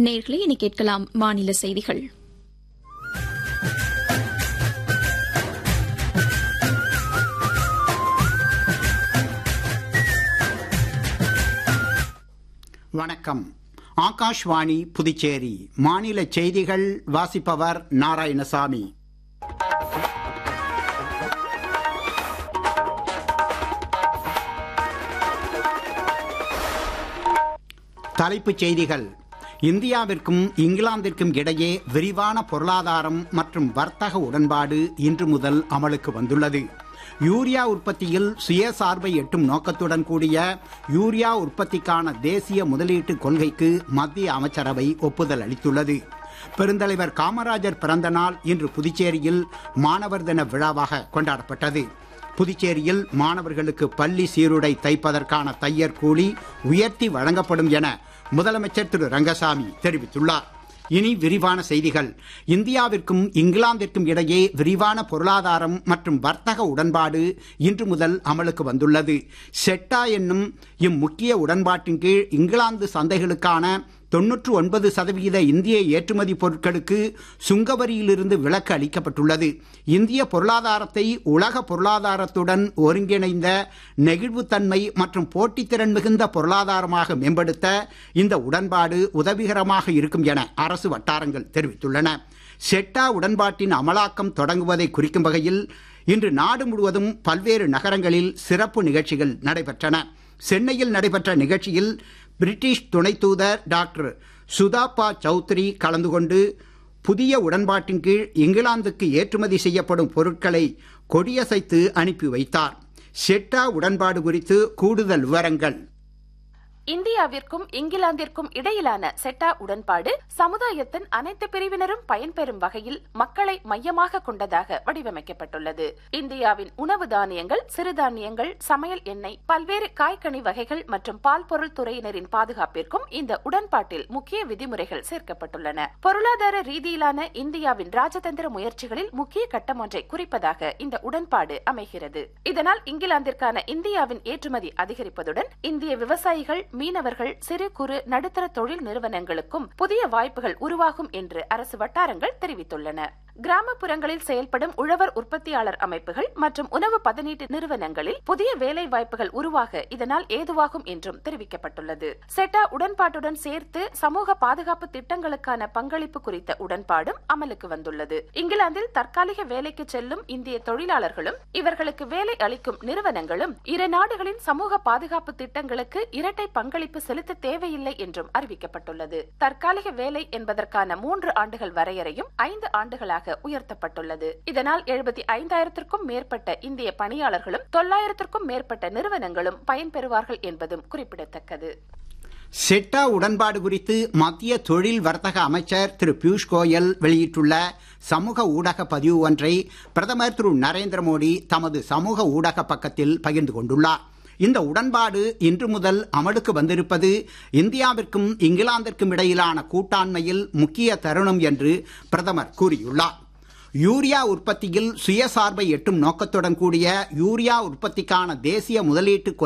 நேர்களை இனி கேட்கலாம் மாநில செய்திகள் வணக்கம் ஆகாஷ்வாணி புதுச்சேரி மாநில செய்திகள் வாசிப்பவர் நாராயணசாமி தலைப்புச் செய்திகள் இந்தியாவிற்கும் இங்கிலாந்திற்கும் இடையே விரிவான பொருளாதாரம் மற்றும் வர்த்தக உடன்பாடு இன்று முதல் அமலுக்கு வந்துள்ளது யூரியா உற்பத்தியில் சுயசார்பை எட்டும் நோக்கத்துடன் கூடிய யூரியா உற்பத்திக்கான தேசிய முதலீட்டு கொள்கைக்கு மத்திய அமைச்சரவை ஒப்புதல் அளித்துள்ளது பெருந்தலைவர் காமராஜர் பிறந்த நாள் இன்று புதுச்சேரியில் மாணவர் தின விழாவாக கொண்டாடப்பட்டது புதுச்சேரியில் மாணவர்களுக்கு பள்ளி சீருடை தைப்பதற்கான தையர் கூலி உயர்த்தி வழங்கப்படும் என முதலமைச்சர் திரு ரங்கசாமி தெரிவித்துள்ளார் இனி விரிவான செய்திகள் இந்தியாவிற்கும் இங்கிலாந்திற்கும் இடையே விரிவான பொருளாதாரம் மற்றும் வர்த்தக உடன்பாடு இன்று முதல் அமலுக்கு வந்துள்ளது செட்டா என்னும் இம்முக்கிய உடன்பாட்டின் கீழ் இங்கிலாந்து சந்தைகளுக்கான தொன்னூற்று ஒன்பது சதவிகித இந்திய ஏற்றுமதி பொருட்களுக்கு சுங்கவரியிலிருந்து விலக்கு அளிக்கப்பட்டுள்ளது இந்திய பொருளாதாரத்தை உலக பொருளாதாரத்துடன் ஒருங்கிணைந்த நெகிழ்வுத்தன்மை மற்றும் போட்டித்திறன் மிகுந்த பொருளாதாரமாக மேம்படுத்த இந்த உடன்பாடு உதவிகரமாக இருக்கும் என அரசு வட்டாரங்கள் தெரிவித்துள்ளன செட்டா உடன்பாட்டின் அமலாக்கம் தொடங்குவதை குறிக்கும் வகையில் இன்று நாடு முழுவதும் பல்வேறு நகரங்களில் சிறப்பு நிகழ்ச்சிகள் நடைபெற்றன சென்னையில் நடைபெற்ற நிகழ்ச்சியில் பிரிட்டிஷ் துணை தூதர் டாக்டர் சுதாப்பா சௌத்ரி கலந்து கொண்டு புதிய உடன்பாட்டின் கீழ் இங்கிலாந்துக்கு ஏற்றுமதி செய்யப்படும் பொருட்களை கொடியசைத்து அனுப்பி வைத்தார் செட்டா உடன்பாடு குறித்து கூடுதல் விவரங்கள் இந்தியாவிற்கும் இங்கிலாந்திற்கும் இடையிலான செட்டா உடன்பாடு சமுதாயத்தின் அனைத்து பிரிவினரும் பயன்பெறும் வகையில் மக்களை மையமாக கொண்டதாக வடிவமைக்கப்பட்டுள்ளது இந்தியாவின் உணவு தானியங்கள் சிறுதானியங்கள் சமையல் எண்ணெய் பல்வேறு காய்கனி வகைகள் மற்றும் பால் பொருள் துறையினரின் பாதுகாப்பிற்கும் இந்த உடன்பாட்டில் முக்கிய விதிமுறைகள் சேர்க்கப்பட்டுள்ளன பொருளாதார ரீதியிலான இந்தியாவின் ராஜதந்திர முயற்சிகளில் முக்கிய கட்டம் ஒன்றை குறிப்பதாக இந்த உடன்பாடு அமைகிறது இதனால் இங்கிலாந்திற்கான இந்தியாவின் ஏற்றுமதி அதிகரிப்பதுடன் இந்திய விவசாயிகள் மீனவர்கள் சிறு குறு நடுத்தர தொழில் நிறுவனங்களுக்கும் புதிய வாய்ப்புகள் உருவாகும் என்று அரசு வட்டாரங்கள் தெரிவித்துள்ளன கிராமப்புறங்களில் செயல்படும் உழவர் உற்பத்தியாளர் அமைப்புகள் மற்றும் உணவு பதனீட்டு நிறுவனங்களில் புதிய வேலை வாய்ப்புகள் உருவாக இதனால் ஏதுவாகும் என்றும் தெரிவிக்கப்பட்டுள்ளது செட்டா உடன்பாட்டுடன் சேர்த்து சமூக பாதுகாப்பு திட்டங்களுக்கான பங்களிப்பு குறித்த உடன்பாடும் அமலுக்கு வந்துள்ளது இங்கிலாந்தில் தற்காலிக வேலைக்கு செல்லும் இந்திய தொழிலாளர்களும் இவர்களுக்கு வேலை அளிக்கும் நிறுவனங்களும் இரு நாடுகளின் சமூக பாதுகாப்பு திட்டங்களுக்கு இரட்டை பங்களிப்பு செலுத்த தேவையில்லை என்றும் அறிவிக்கப்பட்டுள்ளது தற்காலிக வேலை என்பதற்கான மூன்று ஆண்டுகள் வரையறையும் ஐந்து ஆண்டுகளாக உயர்த்தப்பட்டுள்ளது இதனால் எழுபத்தி ஐந்தாயிரத்திற்கும் மேற்பட்ட இந்திய பணியாளர்களும் தொள்ளாயிரத்திற்கும் மேற்பட்ட நிறுவனங்களும் பயன்பெறுவார்கள் என்பதும் குறிப்பிடத்தக்கது செட்டா உடன்பாடு குறித்து மத்திய தொழில் வர்த்தக அமைச்சர் திரு பியூஷ் கோயல் வெளியிட்டுள்ள சமூக ஊடக பதிவு ஒன்றை பிரதமர் திரு நரேந்திர மோடி தமது சமூக ஊடக பக்கத்தில் பகிர்ந்து கொண்டுள்ளார் இந்த உடன்பாடு இன்று முதல் அமலுக்கு வந்திருப்பது இந்தியாவிற்கும் இங்கிலாந்திற்கும் இடையிலான கூட்டாண்மையில் முக்கிய தருணம் என்று பிரதமர் கூறியுள்ளார் யூரியா உற்பத்தியில் சுயசார்பை எட்டும் நோக்கத்துடன் கூடிய யூரியா உற்பத்திக்கான தேசிய முதலீட்டு